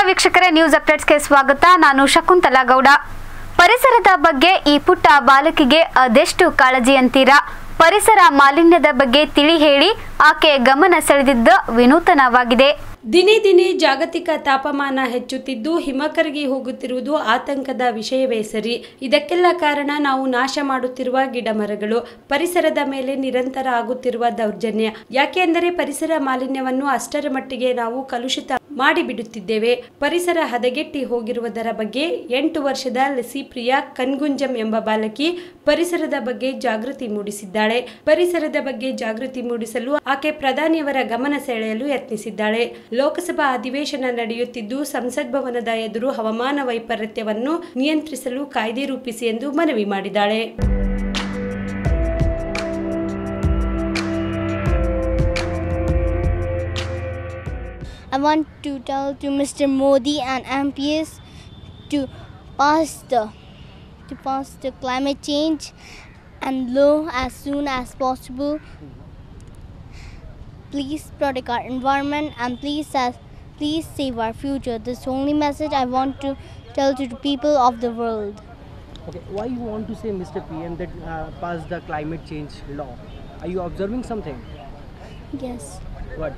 ವೀಕ್ಷಕರೇ ನ್ಯೂಸ್ ಅಪ್ಡೇಟ್ಸ್ಗೆ ಸ್ವಾಗತ ನಾನು ಶಕುಂತಲಾ ಗೌಡ ಪರಿಸರದ ಬಗ್ಗೆ ಈ ಪುಟ್ಟ ಬಾಲಕಿಗೆ ಅದೆಷ್ಟು ಕಾಳಜಿ ಅಂತೀರಾ ಪರಿಸರ ಮಾಲಿನ್ಯದ ಬಗ್ಗೆ ತಿಳಿ ಹೇಳಿ ಆಕೆ ಗಮನ ಸೆಳೆದಿದ್ದ ವಿನೂತನವಾಗಿದೆ ದಿನೇ ದಿನೇ ಜಾಗತಿಕ ತಾಪಮಾನ ಹೆಚ್ಚುತ್ತಿದ್ದು ಹಿಮಕರಗಿ ಹೋಗುತ್ತಿರುವುದು ಆತಂಕದ ವಿಷಯವೇ ಸರಿ ಇದಕ್ಕೆಲ್ಲ ಕಾರಣ ನಾವು ನಾಶ ಮಾಡುತ್ತಿರುವ ಗಿಡಮರಗಳು ಪರಿಸರದ ಮೇಲೆ ನಿರಂತರ ಆಗುತ್ತಿರುವ ದೌರ್ಜನ್ಯ ಯಾಕೆಂದರೆ ಪರಿಸರ ಮಾಲಿನ್ಯವನ್ನು ಅಷ್ಟರ ಮಟ್ಟಿಗೆ ನಾವು ಕಲುಷಿತ ಮಾಡಿಬಿಡುತ್ತಿದ್ದೇವೆ ಪರಿಸರ ಹದಗೆಟ್ಟಿ ಹೋಗಿರುವುದರ ಬಗ್ಗೆ ಎಂಟು ವರ್ಷದ ಲಸಿಪ್ರಿಯಾ ಕನ್ಗುಂಜಂ ಎಂಬ ಬಾಲಕಿ ಪರಿಸರದ ಬಗ್ಗೆ ಜಾಗೃತಿ ಮೂಡಿಸಿದ್ದಾಳೆ ಪರಿಸರದ ಬಗ್ಗೆ ಜಾಗೃತಿ ಮೂಡಿಸಲು ಆಕೆ ಪ್ರಧಾನಿಯವರ ಗಮನ ಸೆಳೆಯಲು ಯತ್ನಿಸಿದ್ದಾಳೆ ಲೋಕಸಭಾ ಅಧಿವೇಶನ ನಡೆಯುತ್ತಿದ್ದು ಸಂಸತ್ ಭವನದ ಎದುರು ಹವಾಮಾನ ವೈಪರೀತ್ಯವನ್ನು ನಿಯಂತ್ರಿಸಲು ಕಾಯ್ದೆ ರೂಪಿಸಿ ಎಂದು ಮನವಿ ಮಾಡಿದ್ದಾಳೆ I want to tell to Mr. Modi and MPs to pass the to pass the climate change and law as soon as possible. Please protect our environment and please uh, please save our future. This is the only message I want to tell to the people of the world. Okay, why you want to say, Mr. PM, that uh, pass the climate change law? Are you observing something? Yes. What?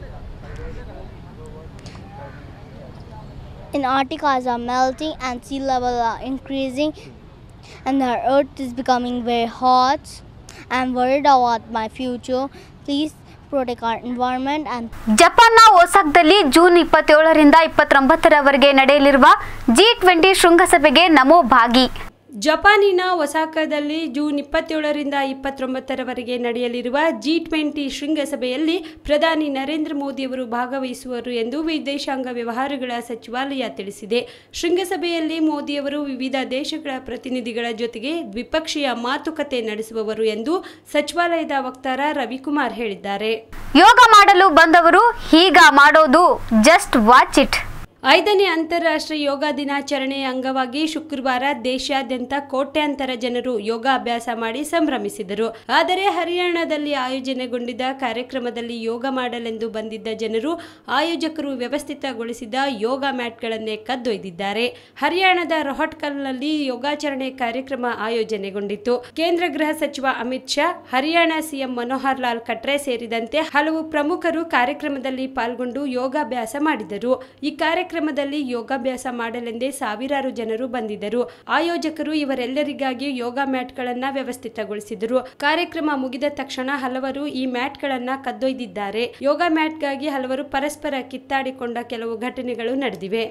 Antarcticas are melting and sea level are increasing and the earth is becoming very hot. I'm worried about my future. Please protect our environment and ಜಪಾನ್ನ ಒಸಾಕ್ದಲ್ಲಿ June ಇಪ್ಪತ್ತೇಳರಿಂದ ಇಪ್ಪತ್ತೊಂಬತ್ತರವರೆಗೆ ನಡೆಯಲಿರುವ G twenty ಶೃಂಗಸಭೆಗೆ ನಮೋ ಭಾಗಿ ಜಪಾನಿನ ಒಸಾಕಾದಲ್ಲಿ June ಇಪ್ಪತ್ತೇಳರಿಂದ ಇಪ್ಪತ್ತೊಂಬತ್ತರವರೆಗೆ ನಡೆಯಲಿರುವ G twenty ಶೃಂಗಸಭೆಯಲ್ಲಿ ಪ್ರಧಾನಿ ನರೇಂದ್ರ ಮೋದಿಯವರು ಭಾಗವಹಿಸುವರು ಎಂದು ವಿದೇಶಾಂಗ ವ್ಯವಹಾರಗಳ ಸಚಿವಾಲಯ ತಿಳಿಸಿದೆ ಶೃಂಗಸಭೆಯಲ್ಲಿ ಮೋದಿಯವರು ವಿವಿಧ ದೇಶಗಳ ಪ್ರತಿನಿಧಿಗಳ ಜೊತೆಗೆ ದ್ವಿಪಕ್ಷೀಯ ಮಾತುಕತೆ ನಡೆಸುವವರು ಎಂದು ಸಚಿವಾಲಯದ ವಕ್ತಾರ ರವಿಕುಮಾರ್ ಹೇಳಿದ್ದಾರೆ ಯೋಗ ಮಾಡಲು ಬಂದವರು ಹೀಗ ಮಾಡೋದು ಜಸ್ಟ್ ವಾಚ್ ಇಟ್ ಐದನೇ ಅಂತಾರಾಷ್ಟ್ರೀಯ ಯೋಗ ದಿನಾಚರಣೆಯ ಅಂಗವಾಗಿ ಶುಕ್ರವಾರ ದೇಶಾದ್ಯಂತ ಕೋಟ್ಯಾಂತರ ಜನರು ಯೋಗಾಭ್ಯಾಸ ಮಾಡಿ ಸಂಭ್ರಮಿಸಿದರು ಆದರೆ ಹರಿಯಾಣದಲ್ಲಿ ಆಯೋಜನೆಗೊಂಡಿದ್ದ ಕಾರ್ಯಕ್ರಮದಲ್ಲಿ ಯೋಗ ಮಾಡಲೆಂದು ಬಂದಿದ್ದ ಜನರು ಆಯೋಜಕರು ವ್ಯವಸ್ಥಿತಗೊಳಿಸಿದ ಯೋಗ ಮ್ಯಾಟ್ಗಳನ್ನೇ ಕದ್ದೊಯ್ದಿದ್ದಾರೆ ಹರಿಯಾಣದ ರೋಹಟ್ಕಲ್ನಲ್ಲಿ ಯೋಗಾಚರಣೆ ಕಾರ್ಯಕ್ರಮ ಆಯೋಜನೆಗೊಂಡಿತ್ತು ಕೇಂದ್ರ ಗೃಹ ಸಚಿವ ಅಮಿತ್ ಶಾ ಹರಿಯಾಣ ಸಿಎಂ ಮನೋಹರ್ ಲಾಲ್ ಖಟ್ರೆ ಸೇರಿದಂತೆ ಹಲವು ಪ್ರಮುಖರು ಕಾರ್ಯಕ್ರಮದಲ್ಲಿ ಪಾಲ್ಗೊಂಡು ಯೋಗಾಭ್ಯಾಸ ಮಾಡಿದರು ಈ ಕಾರ್ಯಕ್ರಮದಲ್ಲಿ ಯೋಗಾಭ್ಯಾಸ ಮಾಡಲೆಂದೇ ಸಾವಿರಾರು ಜನರು ಬಂದಿದ್ದರು ಆಯೋಜಕರು ಇವರೆಲ್ಲರಿಗಾಗಿ ಯೋಗ ಮ್ಯಾಟ್ಗಳನ್ನ ವ್ಯವಸ್ಥಿತಗೊಳಿಸಿದರು ಕಾರ್ಯಕ್ರಮ ಮುಗಿದ ತಕ್ಷಣ ಹಲವರು ಈ ಮ್ಯಾಟ್ಗಳನ್ನ ಕದ್ದೊಯ್ದಿದ್ದಾರೆ ಯೋಗ ಮ್ಯಾಟ್ಗಾಗಿ ಹಲವರು ಪರಸ್ಪರ ಕಿತ್ತಾಡಿಕೊಂಡ ಕೆಲವು ಘಟನೆಗಳು ನಡೆದಿವೆ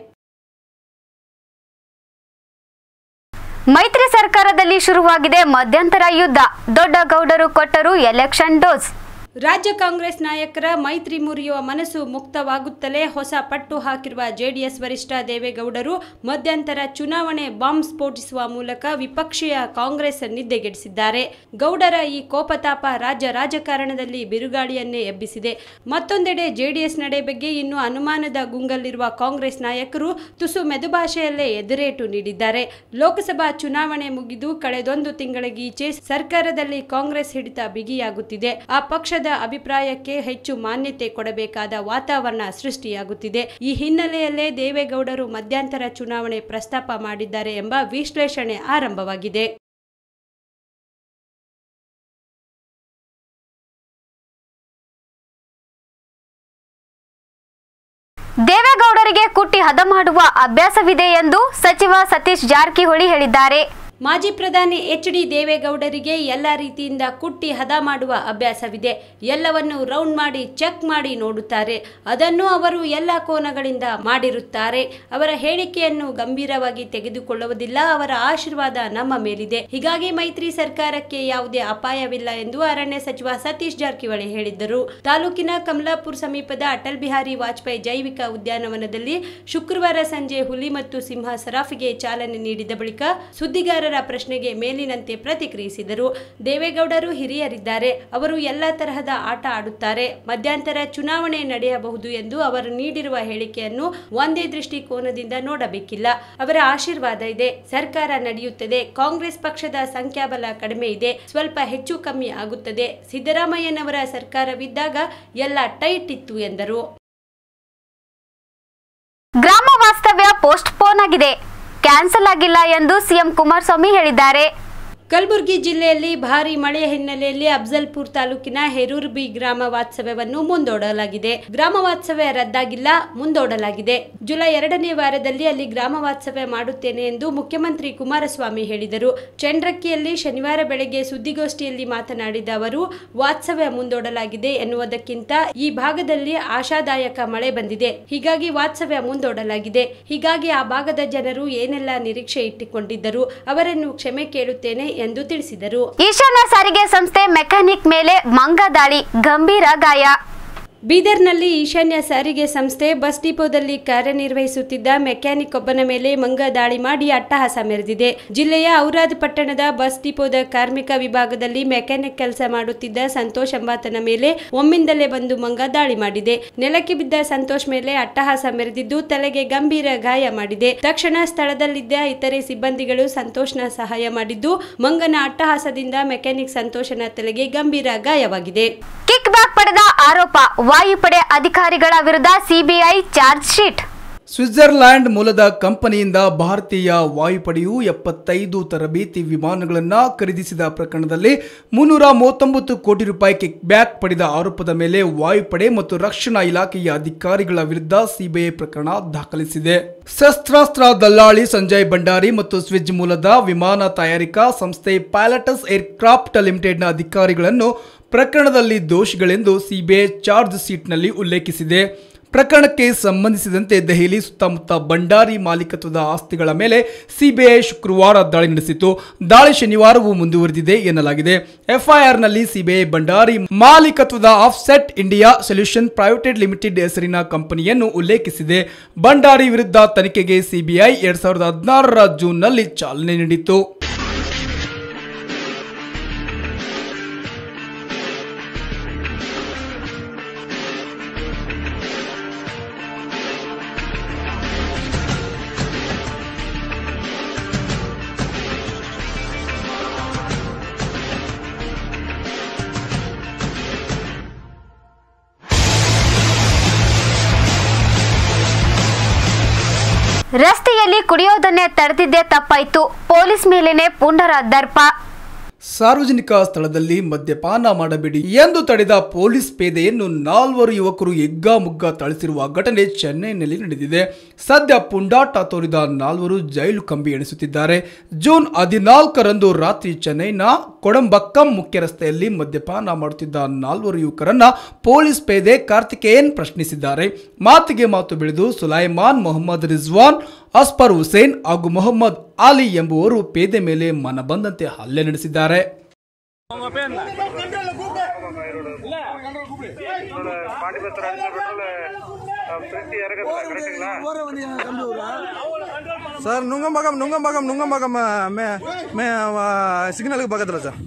ಮೈತ್ರಿ ಸರ್ಕಾರದಲ್ಲಿ ಶುರುವಾಗಿದೆ ಮಧ್ಯಂತರ ಯುದ್ಧ ದೊಡ್ಡ ಗೌಡರು ಕೊಟ್ಟರು ಎಲೆಕ್ಷನ್ ಡೋಸ್ ರಾಜ್ಯ ಕಾಂಗ್ರೆಸ್ ನಾಯಕರ ಮೈತ್ರಿ ಮುರಿಯುವ ಮನಸ್ಸು ಮುಕ್ತವಾಗುತ್ತಲೇ ಹೊಸ ಪಟ್ಟು ಹಾಕಿರುವ ಜೆಡಿಎಸ್ ವರಿಷ್ಠ ದೇವೇಗೌಡರು ಮಧ್ಯಂತರ ಚುನಾವಣೆ ಬಾಂಬ್ ಸ್ಫೋಟಿಸುವ ಮೂಲಕ ವಿಪಕ್ಷೀಯ ಕಾಂಗ್ರೆಸ್ ನಿದ್ದೆಗೆಡಿಸಿದ್ದಾರೆ ಗೌಡರ ಈ ಕೋಪತಾಪ ರಾಜ್ಯ ರಾಜಕಾರಣದಲ್ಲಿ ಬಿರುಗಾಳಿಯನ್ನೇ ಎಬ್ಬಿಸಿದೆ ಮತ್ತೊಂದೆಡೆ ಜೆಡಿಎಸ್ ನಡೆ ಬಗ್ಗೆ ಇನ್ನೂ ಅನುಮಾನದ ಗುಂಗಲ್ಲಿರುವ ಕಾಂಗ್ರೆಸ್ ನಾಯಕರು ತುಸು ಮೆದುಭಾಷೆಯಲ್ಲೇ ಎದುರೇಟು ನೀಡಿದ್ದಾರೆ ಲೋಕಸಭಾ ಚುನಾವಣೆ ಮುಗಿದು ಕಳೆದೊಂದು ತಿಂಗಳಿಗೀಚೆ ಸರ್ಕಾರದಲ್ಲಿ ಕಾಂಗ್ರೆಸ್ ಹಿಡಿತ ಬಿಗಿಯಾಗುತ್ತಿದೆ ಆ ಪಕ್ಷದ ಅಭಿಪ್ರಾಯಕ್ಕೆ ಹೆಚ್ಚು ಮಾನ್ಯತೆ ಕೊಡಬೇಕಾದ ವಾತಾವರಣ ಸೃಷ್ಟಿಯಾಗುತ್ತಿದೆ ಈ ಹಿನ್ನೆಲೆಯಲ್ಲೇ ದೇವೇಗೌಡರು ಮಧ್ಯಂತರ ಚುನಾವಣೆ ಪ್ರಸ್ತಾಪ ಮಾಡಿದ್ದಾರೆ ಎಂಬ ವಿಶ್ಲೇಷಣೆ ಆರಂಭವಾಗಿದೆ ದೇವೇಗೌಡರಿಗೆ ಕುಟ್ಟಿ ಹದ ಮಾಡುವ ಅಭ್ಯಾಸವಿದೆ ಎಂದು ಸಚಿವ ಸತೀಶ್ ಜಾರಕಿಹೊಳಿ ಹೇಳಿದ್ದಾರೆ ಮಾಜಿ ಪ್ರಧಾನಿ ಎಚ್ ಡಿ ದೇವೇಗೌಡರಿಗೆ ಎಲ್ಲ ರೀತಿಯಿಂದ ಕುಟ್ಟಿ ಹದ ಮಾಡುವ ಅಭ್ಯಾಸವಿದೆ ಎಲ್ಲವನ್ನು ರೌಂಡ್ ಮಾಡಿ ಚೆಕ್ ಮಾಡಿ ನೋಡುತ್ತಾರೆ ಅದನ್ನು ಅವರು ಎಲ್ಲ ಕೋನಗಳಿಂದ ಮಾಡಿರುತ್ತಾರೆ ಅವರ ಹೇಳಿಕೆಯನ್ನು ಗಂಭೀರವಾಗಿ ತೆಗೆದುಕೊಳ್ಳುವುದಿಲ್ಲ ಅವರ ಆಶೀರ್ವಾದ ನಮ್ಮ ಮೇಲಿದೆ ಹೀಗಾಗಿ ಮೈತ್ರಿ ಸರ್ಕಾರಕ್ಕೆ ಯಾವುದೇ ಅಪಾಯವಿಲ್ಲ ಎಂದು ಅರಣ್ಯ ಸಚಿವ ಸತೀಶ್ ಜಾರಕಿಹೊಳಿ ಹೇಳಿದ್ದರು ತಾಲೂಕಿನ ಕಮಲಾಪುರ ಸಮೀಪದ ಅಟಲ್ ಬಿಹಾರಿ ವಾಜಪೇಯಿ ಜೈವಿಕ ಉದ್ಯಾನವನದಲ್ಲಿ ಶುಕ್ರವಾರ ಸಂಜೆ ಹುಲಿ ಮತ್ತು ಸಿಂಹ ಸರಾಫಿಗೆ ಚಾಲನೆ ನೀಡಿದ ಬಳಿಕ ಸುದ್ದಿಗಾರರ ಪ್ರಶ್ನೆಗೆ ಮೇಲಿನಂತೆ ಪ್ರತಿಕ್ರಿಯಿಸಿದರು ದೇವೇಗೌಡರು ಹಿರಿಯರಿದ್ದಾರೆ ಅವರು ಎಲ್ಲ ತರಹದ ಆಟ ಆಡುತ್ತಾರೆ ಮಧ್ಯಂತರ ಚುನಾವಣೆ ನಡೆಯಬಹುದು ಎಂದು ಅವರು ನೀಡಿರುವ ಹೇಳಿಕೆಯನ್ನು ಒಂದೇ ದೃಷ್ಟಿಕೋನದಿಂದ ನೋಡಬೇಕಿಲ್ಲ ಅವರ ಆಶೀರ್ವಾದ ಇದೆ ಸರ್ಕಾರ ನಡೆಯುತ್ತದೆ ಕಾಂಗ್ರೆಸ್ ಪಕ್ಷದ ಸಂಖ್ಯಾಬಲ ಕಡಿಮೆ ಇದೆ ಸ್ವಲ್ಪ ಹೆಚ್ಚು ಕಮ್ಮಿ ಆಗುತ್ತದೆ ಸಿದ್ದರಾಮಯ್ಯನವರ ಸರ್ಕಾರವಿದ್ದಾಗ ಎಲ್ಲ ಟೈಟ್ ಇತ್ತು ಎಂದರು ಗ್ರಾಮ ವಾಸ್ತವ್ಯ ವಾಸ್ತವ್ಯ ಪೋಸ್ಟ್ ಪೋನ್ ಆಗಿದೆ ಕ್ಯಾನ್ಸಲ್ ಆಗಿಲ್ಲ ಎಂದು ಸಿಎಂ ಕುಮಾರಸ್ವಾಮಿ ಹೇಳಿದ್ದಾರೆ ಕಲಬುರಗಿ ಜಿಲ್ಲೆಯಲ್ಲಿ ಭಾರಿ ಮಳೆಯ ಹಿನ್ನೆಲೆಯಲ್ಲಿ ಅಫ್ಜಲ್ಪುರ್ ತಾಲೂಕಿನ ಹೆರೂರ್ ಬಿ ಗ್ರಾಮ ವಾಸ್ತವ್ಯವನ್ನು ಮುಂದೂಡಲಾಗಿದೆ ಗ್ರಾಮ ವಾಸ್ತವ್ಯ ರದ್ದಾಗಿಲ್ಲ ಮುಂದೂಡಲಾಗಿದೆ ಜುಲೈ ಎರಡನೇ ವಾರದಲ್ಲಿ ಅಲ್ಲಿ ಗ್ರಾಮ ವಾಸ್ತವ್ಯ ಮಾಡುತ್ತೇನೆ ಎಂದು ಮುಖ್ಯಮಂತ್ರಿ ಕುಮಾರಸ್ವಾಮಿ ಹೇಳಿದರು ಚಂಡ್ರಕ್ಕಿಯಲ್ಲಿ ಶನಿವಾರ ಬೆಳಗ್ಗೆ ಸುದ್ದಿಗೋಷ್ಠಿಯಲ್ಲಿ ಮಾತನಾಡಿದ ಅವರು ವಾಸ್ತವ್ಯ ಮುಂದೂಡಲಾಗಿದೆ ಎನ್ನುವುದಕ್ಕಿಂತ ಈ ಭಾಗದಲ್ಲಿ ಆಶಾದಾಯಕ ಮಳೆ ಬಂದಿದೆ ಹೀಗಾಗಿ ವಾಸ್ತವ್ಯ ಮುಂದೂಡಲಾಗಿದೆ ಹೀಗಾಗಿ ಆ ಭಾಗದ ಜನರು ಏನೆಲ್ಲ ನಿರೀಕ್ಷೆ ಇಟ್ಟುಕೊಂಡಿದ್ದರು ಅವರನ್ನು ಕ್ಷಮೆ ಕೇಳುತ್ತೇನೆ ಎಂದು ತಿಳಿಸಿದರು ಈಶಾನ್ಯ ಸಾರಿಗೆ ಸಂಸ್ಥೆ ಮೆಕ್ಯಾನಿಕ್ ಮೇಲೆ ಮಂಗ ದಾಳಿ ಗಂಭೀರ ಗಾಯ ಬೀದರ್ನಲ್ಲಿ ಈಶಾನ್ಯ ಸಾರಿಗೆ ಸಂಸ್ಥೆ ಬಸ್ ಡಿಪೋದಲ್ಲಿ ಕಾರ್ಯನಿರ್ವಹಿಸುತ್ತಿದ್ದ ಮೆಕ್ಯಾನಿಕ್ ಒಬ್ಬನ ಮೇಲೆ ಮಂಗ ದಾಳಿ ಮಾಡಿ ಅಟ್ಟಹಾಸ ಮೆರೆದಿದೆ ಜಿಲ್ಲೆಯ ಔರಾದ್ ಪಟ್ಟಣದ ಬಸ್ ಡಿಪೋದ ಕಾರ್ಮಿಕ ವಿಭಾಗದಲ್ಲಿ ಮೆಕ್ಯಾನಿಕ್ ಕೆಲಸ ಮಾಡುತ್ತಿದ್ದ ಸಂತೋಷ್ ಎಂಬಾತನ ಮೇಲೆ ಒಮ್ಮಿಂದಲೇ ಬಂದು ಮಂಗ ದಾಳಿ ಮಾಡಿದೆ ನೆಲಕ್ಕೆ ಬಿದ್ದ ಸಂತೋಷ್ ಮೇಲೆ ಅಟ್ಟಹಾಸ ಮೆರೆದಿದ್ದು ತಲೆಗೆ ಗಂಭೀರ ಗಾಯ ಮಾಡಿದೆ ತಕ್ಷಣ ಸ್ಥಳದಲ್ಲಿದ್ದ ಇತರೆ ಸಿಬ್ಬಂದಿಗಳು ಸಂತೋಷ್ನ ಸಹಾಯ ಮಾಡಿದ್ದು ಮಂಗನ ಅಟ್ಟಹಾಸದಿಂದ ಮೆಕ್ಯಾನಿಕ್ ಸಂತೋಷನ ತಲೆಗೆ ಗಂಭೀರ ಗಾಯವಾಗಿದೆ ಕಿಕ್ ಬ್ಯಾಕ್ ಪಡೆದ ಆರೋಪ ವಾಯುಪಡೆ ಅಧಿಕಾರಿಗಳ ವಿರುದ್ಧ ಸಿಬಿಐ ಚಾರ್ಜ್ ಶೀಟ್ ಸ್ವಿಟ್ಜರ್ಲ್ಯಾಂಡ್ ಮೂಲದ ಕಂಪನಿಯಿಂದ ಭಾರತೀಯ ವಾಯುಪಡೆಯು ಎಪ್ಪತ್ತೈದು ತರಬೇತಿ ವಿಮಾನಗಳನ್ನು ಖರೀದಿಸಿದ ಪ್ರಕರಣದಲ್ಲಿ ಮುನ್ನೂರ ಮೂವತ್ತೊಂಬತ್ತು ಕೋಟಿ ರೂಪಾಯಿ ಕಿಕ್ ಬ್ಯಾಕ್ ಪಡೆದ ಆರೋಪದ ಮೇಲೆ ವಾಯುಪಡೆ ಮತ್ತು ರಕ್ಷಣಾ ಇಲಾಖೆಯ ಅಧಿಕಾರಿಗಳ ವಿರುದ್ಧ ಸಿಬಿಐ ಪ್ರಕರಣ ದಾಖಲಿಸಿದೆ ಶಸ್ತ್ರಾಸ್ತ್ರ ದಲ್ಲಾಳಿ ಸಂಜಯ್ ಭಂಡಾರಿ ಮತ್ತು ಸ್ವಿಜ್ ಮೂಲದ ವಿಮಾನ ತಯಾರಿಕಾ ಸಂಸ್ಥೆ ಪೈಲಟಸ್ ಏರ್ಕ್ರಾಫ್ಟ್ ಲಿಮಿಟೆಡ್ನ ಅಧಿಕಾರಿಗಳನ್ನು ಪ್ರಕರಣದಲ್ಲಿ ದೋಷಿಗಳೆಂದು ಸಿಬಿಐ ಚಾರ್ಜ್ ಶೀಟ್ನಲ್ಲಿ ಉಲ್ಲೇಖಿಸಿದೆ ಪ್ರಕರಣಕ್ಕೆ ಸಂಬಂಧಿಸಿದಂತೆ ದೆಹಲಿ ಸುತ್ತಮುತ್ತ ಭಂಡಾರಿ ಮಾಲೀಕತ್ವದ ಆಸ್ತಿಗಳ ಮೇಲೆ ಸಿಬಿಐ ಶುಕ್ರವಾರ ದಾಳಿ ನಡೆಸಿತು ದಾಳಿ ಶನಿವಾರವೂ ಮುಂದುವರೆದಿದೆ ಎನ್ನಲಾಗಿದೆ ಎಫ್ಐಆರ್ನಲ್ಲಿ ಸಿಬಿಐ ಭಂಡಾರಿ ಮಾಲೀಕತ್ವದ Offset India Solution Private Limited ಹೆಸರಿನ ಕಂಪನಿಯನ್ನು ಉಲ್ಲೇಖಿಸಿದೆ ಭಂಡಾರಿ ವಿರುದ್ಧ ತನಿಖೆಗೆ ಸಿಬಿಐ ಎರಡ್ ಸಾವಿರದ ಹದಿನಾರರ ಜೂನ್ನಲ್ಲಿ ಚಾಲನೆ ನೀಡಿತು ರಸ್ತೆಯಲ್ಲಿ ಕುಡಿಯೋದನ್ನೇ ತಡೆದಿದ್ದೇ ತಪ್ಪಾಯ್ತು ಪೊಲೀಸ್ ಮೇಲೇನೆ ಪುಂಡರ ದರ್ಪ ಸಾರ್ವಜನಿಕ ಸ್ಥಳದಲ್ಲಿ ಮದ್ಯಪಾನ ಮಾಡಬೇಡಿ ಎಂದು ತಡೆದ ಪೊಲೀಸ್ ಪೇದೆಯನ್ನು ನಾಲ್ವರು ಯುವಕರು ಎಗ್ಗಾಮುಗ್ಗ ಥಳಿಸಿರುವ ಘಟನೆ ಚೆನ್ನೈನಲ್ಲಿ ನಡೆದಿದೆ ಸದ್ಯ ಪುಂಡಾಟ ತೋರಿದ ನಾಲ್ವರು ಜೈಲು ಕಂಬಿ ಎಣಿಸುತ್ತಿದ್ದಾರೆ ಜೂನ್ ಹದಿನಾಲ್ಕರಂದು ರಾತ್ರಿ ಚೆನ್ನೈನ ಕೊಡಂಬಕ್ಕಂ ಮುಖ್ಯ ರಸ್ತೆಯಲ್ಲಿ ಮದ್ಯಪಾನ ಮಾಡುತ್ತಿದ್ದ ನಾಲ್ವರು ಯುವಕರನ್ನ ಪೊಲೀಸ್ ಪೇದೆ ಕಾರ್ತಿಕೇಯನ್ ಪ್ರಶ್ನಿಸಿದ್ದಾರೆ ಮಾತಿಗೆ ಮಾತು ಬೆಳೆದು ಸುಲೈಮಾನ್ ಮೊಹಮ್ಮದ್ ರಿಜ್ವಾನ್ ಅಸ್ಪರ್ ಹುಸೇನ್ ಹಾಗೂ ಮೊಹಮ್ಮದ್ ಆಲಿ ಎಂಬುವರು ಪೇದೆ ಮೇಲೆ ಮನಬಂದಂತೆ ಹಲ್ಲೆ ನಡೆಸಿದ್ದಾರೆ பாண்டிபத்திரம் அடிச்ச பெட்ரோல் பிரித்தி இறக்குறதுல கரெக்டுங்களா சார் நுங்கம்பாக்கம் நுங்கம்பாக்கம் நுங்கம்பாக்கம் மே மே சிக்னலுக்கு பக்கத்தில் சார்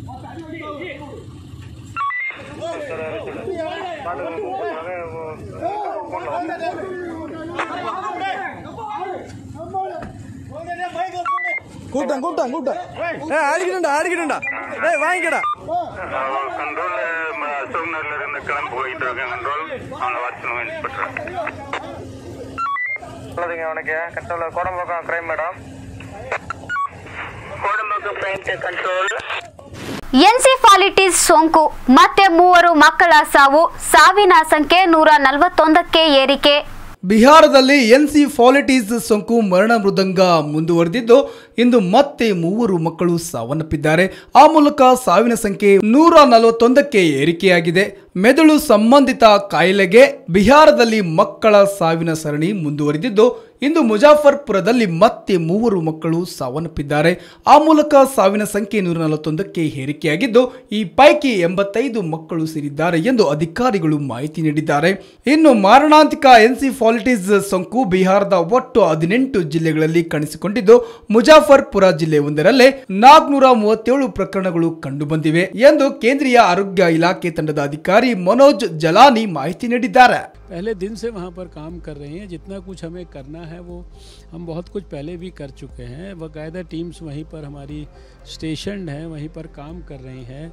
கூட்டம் கூட்டம் கூட்டம் ஏ ஆடிக்கிட்டுண்டா ஆடிக்கிட்டுண்டா ஏய் வாங்கிக்கடா கண்ட்ரோல் சோம்னர்ல இருந்து கிளம்பி போயிட்டு இருக்கேன் கண்ட்ரோல் அவனை வாட்சணும் இன்ஸ்பெக்டர் சொல்லுதுங்க அவனுக்கு control Kodambakkam crime madam Kodambakkam crime control encephalitis ಸೋಂಕು ಮತ್ತೆ ಮೂವರು ಮಕ್ಕಳ ಸಾವು ಸಾವಿನ ಸಂಖ್ಯೆ ನೂರ ನಲವತ್ತೊಂದಕ್ಕೆ ಏರಿಕೆ ಬಿಹಾರದಲ್ಲಿ ಎನ್ಸಿಫಾಲಿಟಿಸ್ ಸೋಂಕು ಮರಣ ಮೃದಂಗ ಮುಂದುವರೆದಿದ್ದು ಇಂದು ಮತ್ತೆ ಮೂವರು ಮಕ್ಕಳು ಸಾವನ್ನಪ್ಪಿದ್ದಾರೆ ಆ ಮೂಲಕ ಸಾವಿನ ಸಂಖ್ಯೆ ನೂರ ನಲವತ್ತೊಂದಕ್ಕೆ ಏರಿಕೆಯಾಗಿದೆ ಮೆದುಳು ಸಂಬಂಧಿತ ಕಾಯಿಲೆಗೆ ಬಿಹಾರದಲ್ಲಿ ಮಕ್ಕಳ ಸಾವಿನ ಸರಣಿ ಮುಂದುವರೆದಿದ್ದು ಇಂದು ಮುಜಾಫರ್ಪುರದಲ್ಲಿ ಮತ್ತೆ ಮೂವರು ಮಕ್ಕಳು ಸಾವನ್ನಪ್ಪಿದ್ದಾರೆ ಆ ಮೂಲಕ ಸಾವಿನ ಸಂಖ್ಯೆ ನೂರ ನಲವತ್ತೊಂದಕ್ಕೆ ಏರಿಕೆಯಾಗಿದ್ದು ಈ ಪೈಕಿ ಎಂಬತ್ತೈದು ಮಕ್ಕಳು ಸೇರಿದ್ದಾರೆ ಎಂದು ಅಧಿಕಾರಿಗಳು ಮಾಹಿತಿ ನೀಡಿದ್ದಾರೆ ಇನ್ನು ಮಾರಣಾಂತಿಕ ಎನ್ಸಿಫಾಲಿಟಿಸ್ ಸೋಂಕು ಬಿಹಾರದ ಒಟ್ಟು ಹದಿನೆಂಟು ಜಿಲ್ಲೆಗಳಲ್ಲಿ ಕಾಣಿಸಿಕೊಂಡಿದ್ದು ಮುಜಾಫರ್ಪುರ ಜಿಲ್ಲೆ ಒಂದರಲ್ಲೇ ನಾಲ್ಕುನೂರ ಮೂವತ್ತೇಳು ಪ್ರಕರಣಗಳು ಕಂಡುಬಂದಿವೆ ಎಂದು ಕೇಂದ್ರೀಯ ಆರೋಗ್ಯ ಇಲಾಖೆ ತಂಡದ ಅಧಿಕಾರಿ ಮನೋಜ್ ಜಲಾನಿ ಮಾಹಿತಿ ನೀಡಿದ್ದಾರೆ पहले दिन से वहाँ पर काम कर रहे हैं जितना कुछ हमें करना है वो हम बहुत कुछ पहले भी कर चुके हैं बाकायदा टीम्स वहीं पर हमारी स्टेशन हैं वहीं पर काम कर रही हैं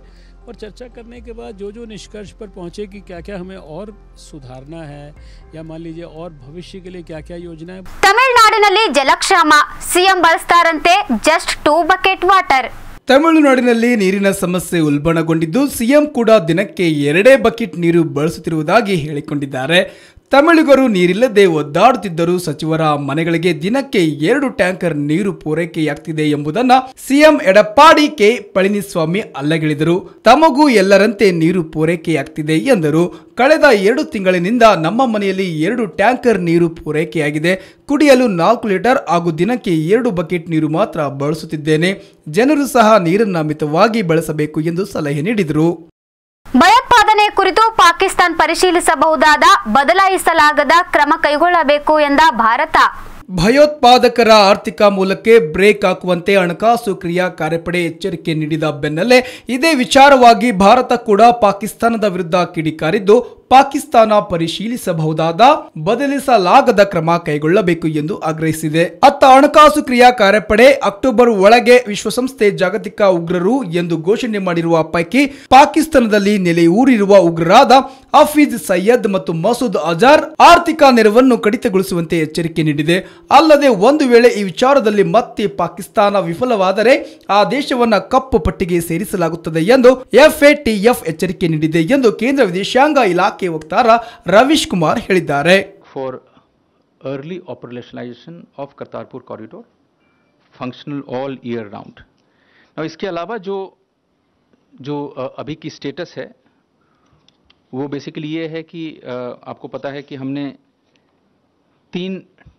और चर्चा करने के बाद जो जो निष्कर्ष पर पहुंचे कि क्या क्या हमें और सुधारना है या मान लीजिए और भविष्य के लिए क्या क्या योजनाएं ತಮಿಳುನಾಡಿನಲ್ಲಿ ಜಲಕ್ಷಾಮ ಸಿಎಂ ಬಳಸ್ತಾರಂತೆ ಜಸ್ಟ್ ಟೂ ಬಕೆಟ್ ವಾಟರ್ ತಮಿಳುನಾಡಿನಲ್ಲಿ ನೀರಿನ ಸಮಸ್ಯೆ ಉಲ್ಬಣಗೊಂಡಿದ್ದು ಸಿಎಂ ಕೂಡ ದಿನಕ್ಕೆ ಎರಡೇ ಬಕೆಟ್ ನೀರು ಬಳಸುತ್ತಿರುವುದಾಗಿ ಹೇಳಿಕೊಂಡಿದ್ದಾರೆ ತಮಿಳಿಗರು ನೀರಿಲ್ಲದೆ ಒದ್ದಾಡುತ್ತಿದ್ದರೂ ಸಚಿವರ ಮನೆಗಳಿಗೆ ದಿನಕ್ಕೆ ಎರಡು ಟ್ಯಾಂಕರ್ ನೀರು ಪೂರೈಕೆಯಾಗ್ತಿದೆ ಎಂಬುದನ್ನ ಸಿಎಂ ಎಡಪ್ಪಾಡಿ ಕೆ ಪಳನಿಸ್ವಾಮಿ ಅಲ್ಲಗೆಳೆದರು ತಮಗೂ ಎಲ್ಲರಂತೆ ನೀರು ಪೂರೈಕೆಯಾಗ್ತಿದೆ ಎಂದರು ಕಳೆದ ಎರಡು ತಿಂಗಳಿನಿಂದ ನಮ್ಮ ಮನೆಯಲ್ಲಿ ಎರಡು ಟ್ಯಾಂಕರ್ ನೀರು ಪೂರೈಕೆಯಾಗಿದೆ ಕುಡಿಯಲು ನಾಲ್ಕು ಲೀಟರ್ ಹಾಗೂ ದಿನಕ್ಕೆ ಎರಡು ಬಕೆಟ್ ನೀರು ಮಾತ್ರ ಬಳಸುತ್ತಿದ್ದೇನೆ ಜನರು ಸಹ ನೀರನ್ನು ಮಿತವಾಗಿ ಬಳಸಬೇಕು ಎಂದು ಸಲಹೆ ನೀಡಿದರು ಭಯೋತ್ಪಾದನೆ ಕುರಿತು ಪಾಕಿಸ್ತಾನ್ ಪರಿಶೀಲಿಸಬಹುದಾದ ಬದಲಾಯಿಸಲಾಗದ ಕ್ರಮ ಕೈಗೊಳ್ಳಬೇಕು ಎಂದ ಭಾರತ ಭಯೋತ್ಪಾದಕರ ಆರ್ಥಿಕ ಮೂಲಕ್ಕೆ ಬ್ರೇಕ್ ಹಾಕುವಂತೆ ಹಣಕಾಸು ಕ್ರಿಯಾ ಕಾರ್ಯಪಡೆ ಎಚ್ಚರಿಕೆ ನೀಡಿದ ಬೆನ್ನಲ್ಲೇ ಇದೇ ವಿಚಾರವಾಗಿ ಭಾರತ ಕೂಡ ಪಾಕಿಸ್ತಾನದ ವಿರುದ್ಧ ಕಿಡಿಕಾರಿದ್ದು ಪಾಕಿಸ್ತಾನ ಪರಿಶೀಲಿಸಬಹುದಾದ ಬದಲಿಸಲಾಗದ ಕ್ರಮ ಕೈಗೊಳ್ಳಬೇಕು ಎಂದು ಆಗ್ರಹಿಸಿದೆ ಅತ್ತ ಹಣಕಾಸು ಕ್ರಿಯಾ ಕಾರ್ಯಪಡೆ ಅಕ್ಟೋಬರ್ ಒಳಗೆ ವಿಶ್ವಸಂಸ್ಥೆ ಜಾಗತಿಕ ಉಗ್ರರು ಎಂದು ಘೋಷಣೆ ಮಾಡಿರುವ ಪೈಕಿ ಪಾಕಿಸ್ತಾನದಲ್ಲಿ ನೆಲೆಯೂರಿರುವ ಉಗ್ರರಾದ ಹಫೀಜ್ ಸಯ್ಯದ್ ಮತ್ತು ಮಸೂದ್ ಅಜಾರ್ ಆರ್ಥಿಕ ನೆರವನ್ನು ಕಡಿತಗೊಳಿಸುವಂತೆ ಎಚ್ಚರಿಕೆ ನೀಡಿದೆ ಅಲ್ಲದೆ ಒಂದು ವೇಳೆ ಈ ವಿಚಾರದಲ್ಲಿ ಮತ್ತೆ ಪಾಕಿಸ್ತಾನ ವಿಫಲವಾದರೆ ಆ ದೇಶವನ್ನ ಕಪ್ಪು ಪಟ್ಟಿಗೆ ಸೇರಿಸಲಾಗುತ್ತದೆ ಎಂದು ಎಫ್ಎಟಿಎಫ್ ಎಚ್ಚರಿಕೆ ನೀಡಿದೆ ಎಂದು ಕೇಂದ್ರ ವಿದೇಶಾಂಗ ಇಲಾಖೆ ವಕ್ತಾರ ರವೀಶ್ ಕುಮಾರ್ ಹೇಳಿದ್ದಾರೆ for early operationalization of Kartarpur corridor, functional all year round. Now इसके अलावा जो जो अ, अभी की स्टेटस है वो बेसिकली ये है कि अ, आपको पता है कि हमने तीन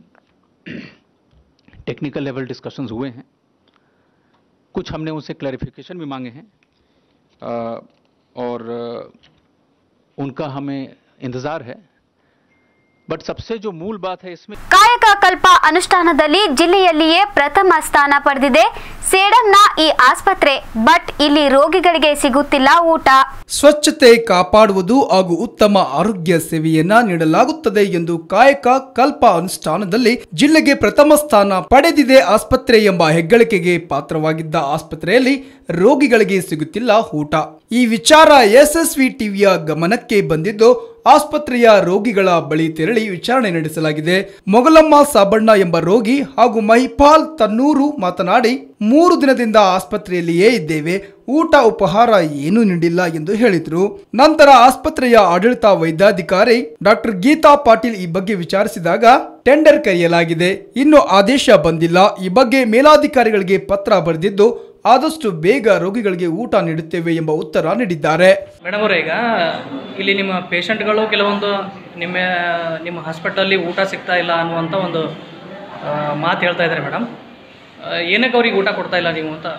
टेक्निकल लेवल डिस्कशंस हुए हैं कुछ हमने उनसे क्लैरिफिकेशन भी मांगे हैं अ, और अ, उनका हमें इंतज़ार है बट सबसे जो मूल बात है इसमें ಕಾಯಕ ಕಲ್ಪ ಅನುಷ್ಠಾನದಲ್ಲಿ ಜಿಲ್ಲೆಯಲ್ಲಿಯೇ ಪ್ರಥಮ ಸ್ಥಾನ ಪಡೆದಿದೆ ಸೇಡಂನ ಈ ಆಸ್ಪತ್ರೆ ಬಟ್ ಇಲ್ಲಿ ರೋಗಿಗಳಿಗೆ ಸಿಗುತ್ತಿಲ್ಲ ಊಟ ಸ್ವಚ್ಛತೆ ಕಾಪಾಡುವುದು ಹಾಗೂ ಉತ್ತಮ ಆರೋಗ್ಯ ಸೇವೆಯನ್ನ ನೀಡಲಾಗುತ್ತದೆ ಎಂದು ಕಾಯಕ ಕಲ್ಪ ಅನುಷ್ಠಾನದಲ್ಲಿ ಜಿಲ್ಲೆಗೆ ಪ್ರಥಮ ಸ್ಥಾನ ಪಡೆದಿದೆ ಆಸ್ಪತ್ರೆ ಎಂಬ ಹೆಗ್ಗಳಿಕೆಗೆ ಪಾತ್ರವಾಗಿದ್ದ ಆಸ್ಪತ್ರೆಯಲ್ಲಿ ರೋಗಿಗಳಿಗೆ ಸಿಗುತ್ತಿಲ್ಲ ಊಟ ಈ ವಿಚಾರ ಎಸ್ಎಸ್ವಿ ಟಿವಿಯ ಗಮನಕ್ಕೆ ಬಂದಿದ್ದು ಆಸ್ಪತ್ರೆಯ ರೋಗಿಗಳ ಬಳಿ ತೆರಳಿ ವಿಚಾರಣೆ ನಡೆಸಲಾಗಿದೆ ಮೊಗಲಮ್ಮ ಸಾಬಣ್ಣ ಎಂಬ ರೋಗಿ ಹಾಗೂ ಮಹಿಪಾಲ್ ತನ್ನೂರು ಮಾತನಾಡಿ ಮೂರು ದಿನದಿಂದ ಆಸ್ಪತ್ರೆಯಲ್ಲಿಯೇ ಇದ್ದೇವೆ ಊಟ ಉಪಹಾರ ಏನೂ ನೀಡಿಲ್ಲ ಎಂದು ಹೇಳಿದರು ನಂತರ ಆಸ್ಪತ್ರೆಯ ಆಡಳಿತ ವೈದ್ಯಾಧಿಕಾರಿ ಡಾಕ್ಟರ್ ಗೀತಾ ಪಾಟೀಲ್ ಈ ಬಗ್ಗೆ ವಿಚಾರಿಸಿದಾಗ ಟೆಂಡರ್ ಕರೆಯಲಾಗಿದೆ ಇನ್ನು ಆದೇಶ ಬಂದಿಲ್ಲ ಈ ಬಗ್ಗೆ ಮೇಲಾಧಿಕಾರಿಗಳಿಗೆ ಪತ್ರ ಬರೆದಿದ್ದು ಆದಷ್ಟು ಬೇಗ ರೋಗಿಗಳಿಗೆ ಊಟ ನೀಡುತ್ತೇವೆ ಎಂಬ ಉತ್ತರ ನೀಡಿದ್ದಾರೆ ಮೇಡಮ್ ಅವರೇ ಈಗ ಇಲ್ಲಿ ನಿಮ್ಮ ಪೇಷಂಟ್ಗಳು ಕೆಲವೊಂದು ನಿಮ್ಮ ನಿಮ್ಮ ಹಾಸ್ಪಿಟಲಲ್ಲಿ ಊಟ ಸಿಗ್ತಾ ಇಲ್ಲ ಅನ್ನುವಂಥ ಒಂದು ಆ, ಮಾತು ಹೇಳ್ತಾ ಇದ್ದಾರೆ ಮೇಡಮ್ ಏನಕ್ಕೆ ಅವ್ರಿಗೆ ಊಟ ಕೊಡ್ತಾ ಇಲ್ಲ ನೀವು ಅಂತ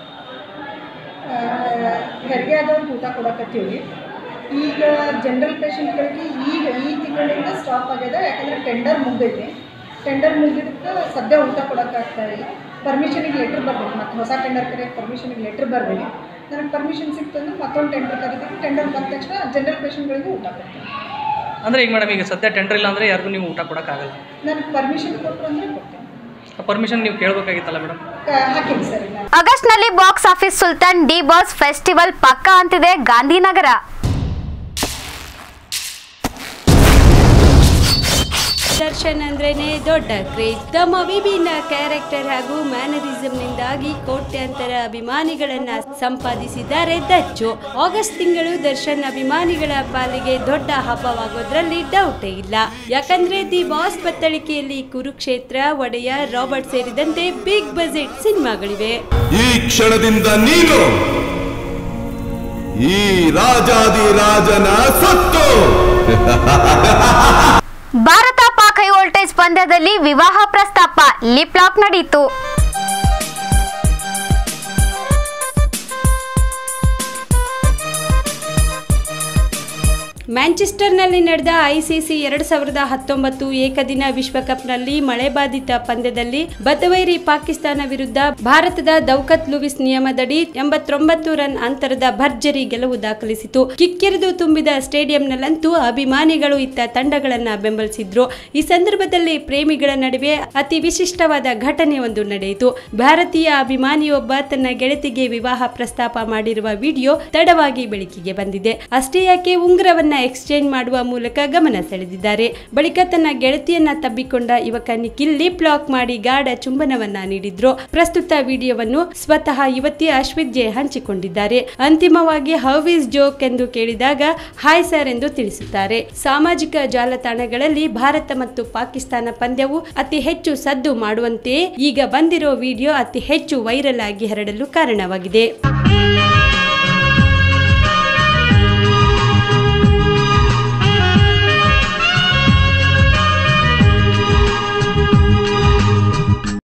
ಹೆರಿಗೆ ಆದವ್ರಿಗೆ ಊಟ ಕೊಡಕತ್ತೀವಿ ಈಗ ಜನರಲ್ ಪೇಷಂಟ್ಗಳಿಗೆ ಈಗ ಈ ತಿಂಗಳಿಂದ ಸ್ಟಾಪ್ ಆಗ್ಯದ ಯಾಕಂದರೆ ಟೆಂಡರ್ ಮುಗ್ದೈತಿ ಟೆಂಡರ್ ಮುಗಿದಕ್ಕೆ ಸದ್ಯ ಊಟ ಕೊಡೋಕ್ಕಾಗ್ತಾ ಇಲ್ಲ ಪರ್ಮಿಷನಿಗೆ ಲೆಟ್ರ್ ಬರ್ಬೇಕು ಮತ್ತು ಹೊಸ ಟೆಂಡರ್ ಕರೆಯೋಕ್ಕೆ ಪರ್ಮಿಷನಿಗೆ ಲೆಟ್ರ್ ಬರಬೇಕು ನನಗೆ ಪರ್ಮಿಷನ್ ಸಿಕ್ತಂದ್ರೆ ಮತ್ತೊಂದು ಟೆಂಡರ್ ಕರಿತೀವಿ ಟೆಂಡರ್ ಬಂದ ತಕ್ಷಣ ಜನರಲ್ ಪೇಷಂಟ್ಗಳಿಗೆ ಊಟ ಕೊಡ್ತೀನಿ ಅಂದರೆ ಈಗ ಮೇಡಮ್ ಈಗ ಸದ್ಯ ಟೆಂಡರ್ ಇಲ್ಲ ಅಂದರೆ ಯಾರಿಗೂ ನೀವು ಊಟ ಕೊಡೋಕ್ಕಾಗಲ್ಲ ನನಗೆ ಪರ್ಮಿಷನ್ ಕೊಟ್ಟರು ಅಂದರೆ ಕೊಡ್ತೀನಿ ಪರ್ಮಿಷನ್ ನೀವು ಕೇಳಬೇಕಾಗಿತ್ತಲ್ಲ ಮೇಡಮ್ ಕ- ಹಾಕೀನಿ ಸರ್ ನಾನು ಆಗಸ್ಟ್ನಲ್ಲಿ box office Sultan D Boss festival ಪಕ್ಕಾ ಅಂತಿದೆ ಗಾಂಧಿನಗರ ದರ್ಶನ್ ಅಂದ್ರೇನೆ ದೊಡ್ಡ ಕ್ರೇಜ್ ತಮ್ಮ ವಿಭಿನ್ನ ಕ್ಯಾರೆಕ್ಟರ್ ಹಾಗೂ ಮ್ಯಾನರಿಸಂನಿಂದಾಗಿ ಕೋಟ್ಯಾಂತರ ಅಭಿಮಾನಿಗಳನ್ನ ಸಂಪಾದಿಸಿದ್ದಾರೆ ದಚ್ಚು ಆಗಸ್ಟ್ ತಿಂಗಳು ದರ್ಶನ್ ಅಭಿಮಾನಿಗಳ ಪಾಲಿಗೆ ದೊಡ್ಡ ಹಬ್ಬವಾಗೋದ್ರಲ್ಲಿ ಡೌಟೇ ಇಲ್ಲ ಯಾಕಂದ್ರೆ ದಿ ಬಾಸ್ ಬತ್ತಳಿಕೆಯಲ್ಲಿ ಕುರುಕ್ಷೇತ್ರ ಒಡೆಯ ರಾಬರ್ಟ್ ಸೇರಿದಂತೆ ಬಿಗ್ ಬಜೆಟ್ ಸಿನಿಮಾಗಳಿವೆ ಈ ಕ್ಷಣದಿಂದ ನೀನು ಈ ರಾಜಾದಿ ರಾಜನ ಸತ್ತು ಭಾರತ ಪಾಕ್ ಹೈ ವೋಲ್ಟೇಜ್ ಪಂದ್ಯದಲ್ಲಿ ವಿವಾಹ ಪ್ರಸ್ತಾಪ ಲಿಪ್ ಲಾಕ್ ನಡೆಯಿತು ಮ್ಯಾಂಚೆಸ್ಟರ್ನಲ್ಲಿ ನಡೆದ ಐಸಿಸಿ ಎರಡ್ ಸಾವಿರದ ಹತ್ತೊಂಬತ್ತು ಏಕದಿನ ವಿಶ್ವಕಪ್ನಲ್ಲಿ ಮಳೆ ಬಾಧಿತ ಪಂದ್ಯದಲ್ಲಿ ಬದ್ಧವೈರಿ ಪಾಕಿಸ್ತಾನ ವಿರುದ್ಧ ಭಾರತದ ದೌಕತ್ ಲೂವಿಸ್ ನಿಯಮದಡಿ ಎಂಬತ್ತೊಂಬತ್ತು ರನ್ ಅಂತರದ ಭರ್ಜರಿ ಗೆಲುವು ದಾಖಲಿಸಿತು ಕಿಕ್ಕಿರಿದು ತುಂಬಿದ ಸ್ಟೇಡಿಯಂನಲ್ಲಂತೂ ಅಭಿಮಾನಿಗಳು ಇತ್ತ ತಂಡಗಳನ್ನ ಬೆಂಬಲಿಸಿದ್ರು ಈ ಸಂದರ್ಭದಲ್ಲಿ ಪ್ರೇಮಿಗಳ ನಡುವೆ ಅತಿ ವಿಶಿಷ್ಟವಾದ ಘಟನೆ ಒಂದು ನಡೆಯಿತು ಭಾರತೀಯ ಅಭಿಮಾನಿಯೊಬ್ಬ ತನ್ನ ಗೆಳತಿಗೆ ವಿವಾಹ ಪ್ರಸ್ತಾಪ ಮಾಡಿರುವ ವಿಡಿಯೋ ತಡವಾಗಿ ಬೆಳಕಿಗೆ ಬಂದಿದೆ ಅಷ್ಟೇ ಯಾಕೆ ಉಂಗುರವನ್ನ ಎಕ್ಸ್ಚೇಂಜ್ ಮಾಡುವ ಮೂಲಕ ಗಮನ ಸೆಳೆದಿದ್ದಾರೆ ಬಳಿಕ ತನ್ನ ಗೆಳತಿಯನ್ನ ತಬ್ಬಿಕೊಂಡ ಯುವಕ ನಿಖಿಲ್ ಲಿಪ್ ಲಾಕ್ ಮಾಡಿ ಗಾಢ ಚುಂಬನವನ್ನ ನೀಡಿದ್ರು ಪ್ರಸ್ತುತ ವಿಡಿಯೋವನ್ನು ಸ್ವತಃ ಯುವತಿ ಅಶ್ವಿತ್ ಜೆ ಹಂಚಿಕೊಂಡಿದ್ದಾರೆ ಅಂತಿಮವಾಗಿ ಹೌ ಇಸ್ ಜೋಕ್ ಎಂದು ಕೇಳಿದಾಗ ಹಾಯ್ ಸರ್ ಎಂದು ತಿಳಿಸುತ್ತಾರೆ ಸಾಮಾಜಿಕ ಜಾಲತಾಣಗಳಲ್ಲಿ ಭಾರತ ಮತ್ತು ಪಾಕಿಸ್ತಾನ ಪಂದ್ಯವು ಅತಿ ಹೆಚ್ಚು ಸದ್ದು ಮಾಡುವಂತೆಯೇ ಈಗ ಬಂದಿರೋ ವಿಡಿಯೋ ಅತಿ ಹೆಚ್ಚು ವೈರಲ್ ಆಗಿ ಹರಡಲು ಕಾರಣವಾಗಿದೆ